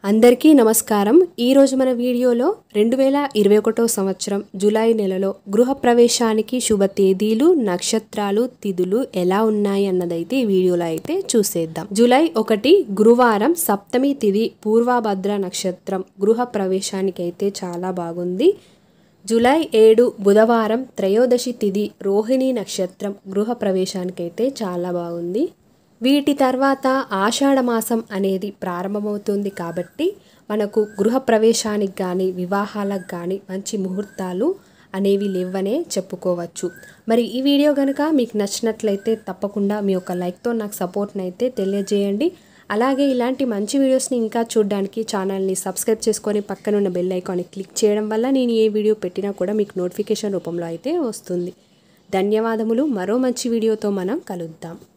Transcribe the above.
అందరికీ నమస్కారం ఈరోజు మన వీడియోలో రెండు వేల ఇరవై ఒకటో సంవత్సరం జూలై నెలలో గృహప్రవేశానికి శుభ తేదీలు నక్షత్రాలు తిథులు ఎలా ఉన్నాయి అన్నదైతే ఈ వీడియోలో అయితే చూసేద్దాం జూలై ఒకటి గురువారం సప్తమి తిథి పూర్వభద్ర నక్షత్రం గృహప్రవేశానికి అయితే చాలా బాగుంది జూలై ఏడు బుధవారం త్రయోదశి తిథి రోహిణి నక్షత్రం గృహప్రవేశానికైతే చాలా బాగుంది వీటి తర్వాత ఆషాఢ మాసం అనేది ప్రారంభమవుతుంది కాబట్టి మనకు గృహప్రవేశానికి కానీ వివాహాలకు కానీ మంచి ముహూర్తాలు అనేవి లేవనే చెప్పుకోవచ్చు మరి ఈ వీడియో కనుక మీకు నచ్చినట్లయితే తప్పకుండా మీ యొక్క లైక్తో నాకు సపోర్ట్ని అయితే తెలియజేయండి అలాగే ఇలాంటి మంచి వీడియోస్ని ఇంకా చూడడానికి ఛానల్ని సబ్స్క్రైబ్ చేసుకొని పక్కనున్న బెల్ ఐకాన్ని క్లిక్ చేయడం వల్ల నేను ఏ వీడియో పెట్టినా కూడా మీకు నోటిఫికేషన్ రూపంలో అయితే వస్తుంది ధన్యవాదములు మరో మంచి వీడియోతో మనం కలుద్దాం